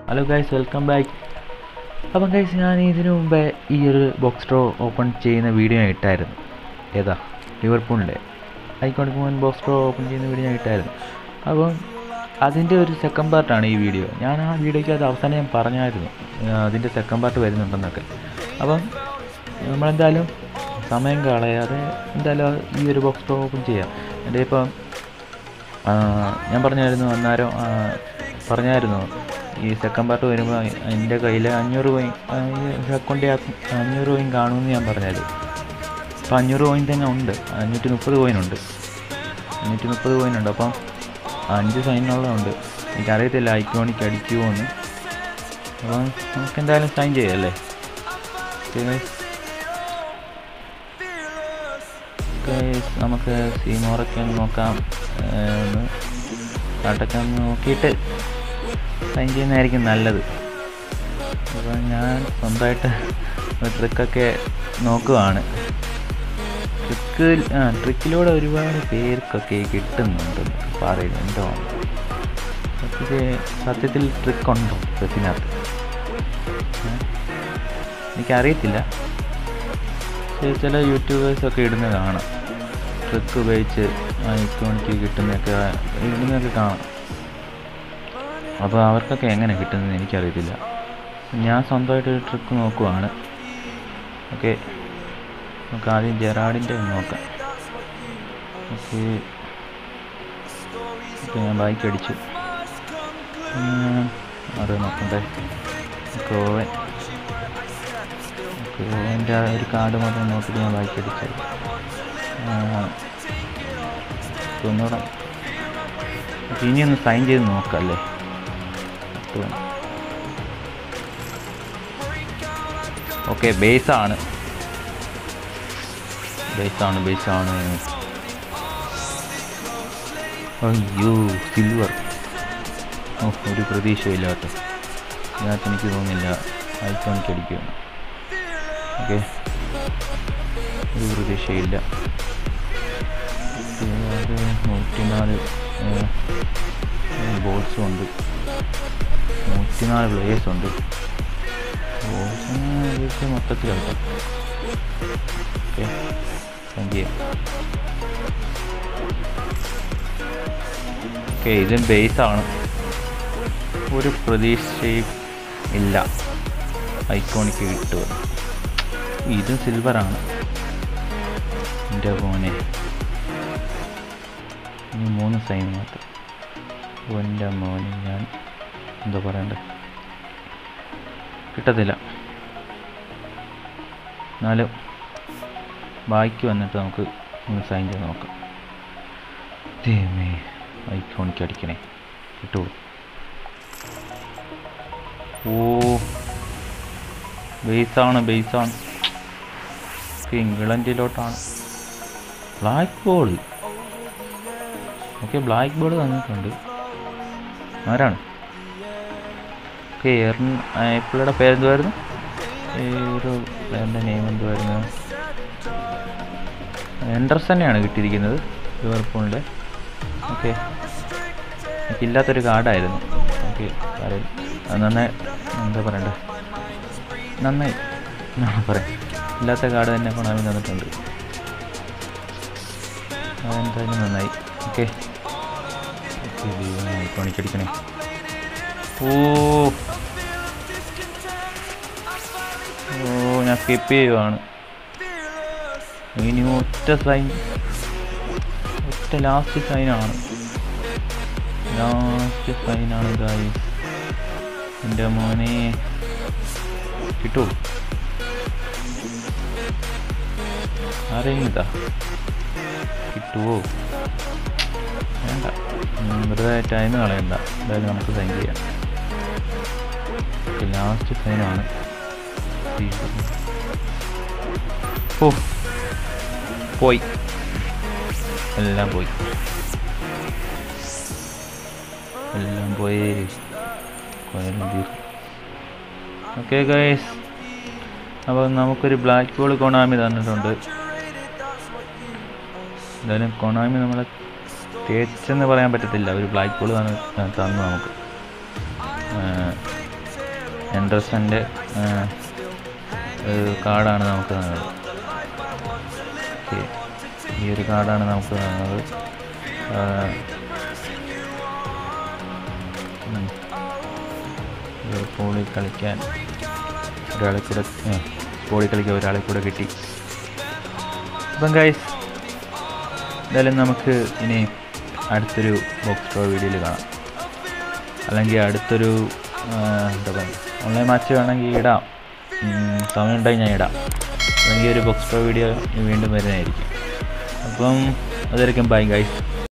Hello guys welcome back അപ്പം guys ഞാൻ ഇതിനു മുമ്പേ ഈ ഒരു ബോക്സ് ഡ്രോ ഓപ്പൺ ചെയ്യുന്ന വീഡിയോ ഞാൻ ഇട്ടായിരുന്നു ഏതാ ലിവർപൂളിൻ്റെ ഐക്കോണിക് മൂവൻ ബോക്സ് ഡ്രോ ഓപ്പൺ ചെയ്യുന്ന വീഡിയോ ഞാൻ ഇട്ടായിരുന്നു അപ്പം അതിൻ്റെ ഒരു സെക്കൻഡ് പാർട്ടാണ് ഈ വീഡിയോ ഞാൻ ആ വീഡിയോയ്ക്ക് അത് അവസാനം ഞാൻ പറഞ്ഞായിരുന്നു ആ, അതിൻ്റെ സെക്കൻഡ് പാർട്ട് വരുന്നുണ്ടെന്നൊക്കെ അപ്പം നമ്മളെന്തായാലും സമയം കളയാതെ എന്തായാലും ഈ ഒരു ബോക്സ് ഡ്രോ ഓപ്പൺ ചെയ്യാം എൻ്റെ ഇപ്പം ആ, ഞാൻ പറഞ്ഞായിരുന്നു അന്നേരം ആ, പറഞ്ഞായിരുന്നു ഈ സെക്കൻഡ് പാർട്ട് വരുമ്പോൾ എൻ്റെ കയ്യിൽ അഞ്ഞൂറ് കോയിൻ അക്കൗണ്ടിൽ അഞ്ഞൂറ് കോയിൻ കാണുമെന്ന് ഞാൻ പറഞ്ഞായിരുന്നു അപ്പോൾ അഞ്ഞൂറ് കോയിൻ തന്നെ ഉണ്ട് അഞ്ഞൂറ്റി മുപ്പത് കോയിൻ ഉണ്ട് അഞ്ഞൂറ്റി മുപ്പത് കോയിൻ ഉണ്ട് അപ്പം അഞ്ച് സൈനുള്ളതുണ്ട് എനിക്കറിയത്തില്ല ഐക്കോണിക്ക് അടിക്കുമോ എന്ന് അപ്പം നമുക്ക് എന്തായാലും സൈൻ ചെയ്യാം അല്ലേ Okay, guys. Guys, നമുക്ക് സീമോറൊക്കെ ഒന്ന് നോക്കാം ഏർ ഒന്ന് കാട്ടൊക്കെ ഒന്ന് നോക്കിയിട്ട് സൈൻ ചെയ്യുന്നതായിരിക്കും നല്ലത് അപ്പോൾ ഞാൻ സ്വന്തമായിട്ട് ഒരു ട്രിക്കൊക്കെ നോക്കുവാണ് ട്രിക്ക് ആ ട്രിക്കിലൂടെ ഒരുപാട് പേർക്കൊക്കെ കിട്ടുന്നുണ്ട് എന്നൊക്കെ പറയുന്നു എന്തോ സത്യത്തിൽ സത്യത്തിൽ ട്രിക്കുണ്ടോ ബസ്സിനകത്ത് ഏ? എനിക്കറിയത്തില്ല പക്ഷേ ചില യൂട്യൂബേഴ്സൊക്കെ ഇടുന്നത് കാണാം ട്രിക്ക് ഉപയോഗിച്ച് ഐക്കോണിക്ക് കിട്ടുന്നതൊക്കെ ഇടുന്നതൊക്കെ കാണാം അപ്പോൾ അവർക്കൊക്കെ എങ്ങനെ കിട്ടുന്നതെന്ന് എനിക്കറിയത്തില്ല ഞാൻ സ്വന്തമായിട്ട് ഒരു ട്രിക്ക് നോക്കുവാണ് ഓക്കെ നമുക്ക് ആദ്യം ജെറാഡിൻ്റെ ഒന്ന് നോക്കാം ഓക്കെ ഓക്കെ ഞാൻ ബൈക്ക് അടിച്ചു ഉം, അത് നോക്കണ്ടേ ഓവൻ ഓക്കെ ഓവൻ്റെ ആ ഒരു കാർഡ് മാത്രം നോക്കിയിട്ട് ഞാൻ ബൈക്ക് അടിച്ചത് ഒന്നുകൂടെ ഓക്കെ, ഇനി ഒന്ന് സൈൻ ചെയ്ത് നോക്കാം അല്ലേ ഓക്കെ ബേസാണ് ബേസാണ് ബേസാണ് അയ്യോ സിൽവർ ഓ ഒരു പ്രതീക്ഷയില്ല കേട്ടോ ഇതിനകത്ത് എനിക്ക് തോന്നുന്നില്ല ഐക്കോണിക്ക് അടിക്കുമെന്ന് ഓക്കെ ഒരു പ്രതീക്ഷയില്ല അത് നൂറ്റിനാല് ബോൾസും ഉണ്ട് നൂറ്റിനാല് പ്ലേയേഴ്സ് ഉണ്ട് ബോൾസിന് മൊത്തത്തിലുണ്ട് ഓക്കെ താങ്ക് യു ഓക്കെ ഇതും ബേസാണ് ഒരു പ്രതീക്ഷയും ഇല്ല ഐക്കോണിക്ക് കിട്ടുക ഇതും സിൽവറാണ് എൻ്റെ മോനെ ഇനി മൂന്ന് സൈൻ മാത്രം എൻ്റെ മോനെ ഞാൻ എന്താ പറയണ്ടേ കിട്ടത്തില്ല എന്നാലും ബാക്കി വന്നിട്ട് നമുക്ക് ഒന്ന് സൈൻ ചെയ്ത് നോക്കാം ദൈവമേ ഐക്കോണിക്ക് അടിക്കണേ കിട്ടുമോ ഓ ബേസാണ് ബേസാണ് ഇംഗ്ലണ്ടിലോട്ടാണ് black ball okay black ball തന്നിട്ടുണ്ട് ആരാണ് ഓക്കെ എർൺ പുള്ളിയുടെ പേരെന്തുമായിരുന്നു ഈ ഒരു പ്ലെയറിൻ്റെ നെയിം എന്തുമായിരുന്നു എൻഡർസനെയാണ് കിട്ടിയിരിക്കുന്നത് ലിവർപൂളിൻ്റെ ഓക്കെ എനിക്കില്ലാത്തൊരു കാർഡായിരുന്നു ഓക്കെ അത് നന്നായി എന്താ പറയണ്ടേ നന്നായി എന്നാണ് പറയാം ഇല്ലാത്ത കാർഡ് തന്നെ കൊണാമി തന്നിട്ടുണ്ട് അതെന്തായാലും നന്നായി ഓക്കെ പണിക്കടിക്കണേ ഓ ഓ ഞാൻ സ്കിപ്പ് ചെയ്യുവാണ് ഇനി ഒറ്റ സൈൻ ഒറ്റ ലാസ്റ്റ് സൈനാണ് ലാസ്റ്റ് സൈനാണ് ഗായി എൻ്റെ മോനെ കിട്ടുമോ ആരെങ്കിലും ഇതാ കിട്ടുമോ വേണ്ട ഉം, വെറുതെ ടൈം കളയണ്ട എന്തായാലും നമുക്ക് സൈൻ ചെയ്യാം ലാസ്റ്റ് സൈനാണ് ഓ പോയി എല്ലാം പോയി എല്ലാം പോയേ കൊയലും തീർന്നു ഓക്കെ ഗൈസ് അപ്പോൾ നമുക്കൊരു ബ്ലാക്ക് ബോൾ കൊണാമി തന്നിട്ടുണ്ട് എന്തായാലും കൊണാമി നമ്മളെ തേച്ചെന്ന് പറയാൻ പറ്റത്തില്ല ഒരു ബ്ലാക്ക് ബോൾ തന്നു നമുക്ക് ഹെൻഡർസൻ്റെ കാർഡാണ് നമുക്ക് തന്നത് ഓക്കെ ഈ ഒരു കാർഡാണ് നമുക്ക് തന്നത് ആ, ഉം. ലിവർപൂളിൽ കളിക്കാൻ ഒരാളെ കൂടെ സ്പോളിൽ കളിക്കാൻ ഒരാളെ കൂടെ കിട്ടി അപ്പം ഗൈസ് എന്തായാലും നമുക്ക് ഇനി അടുത്തൊരു ബോക്സ് ഡ്രോ വീഡിയോയിൽ കാണാം അല്ലെങ്കിൽ അടുത്തൊരു ആ, എന്താ പറയുക ഓൺലൈൻ മാച്ച് വേണമെങ്കിൽ ഇടാം ഉം, സമയമുണ്ടെങ്കിൽ ഞാൻ ഇടാം അല്ലെങ്കിൽ ഒരു ബോക്സ് ഡ്രോ വീഡിയോ വീണ്ടും വരുന്നതായിരിക്കും അപ്പം അതായിരിക്കും ബൈ ഗൈസ്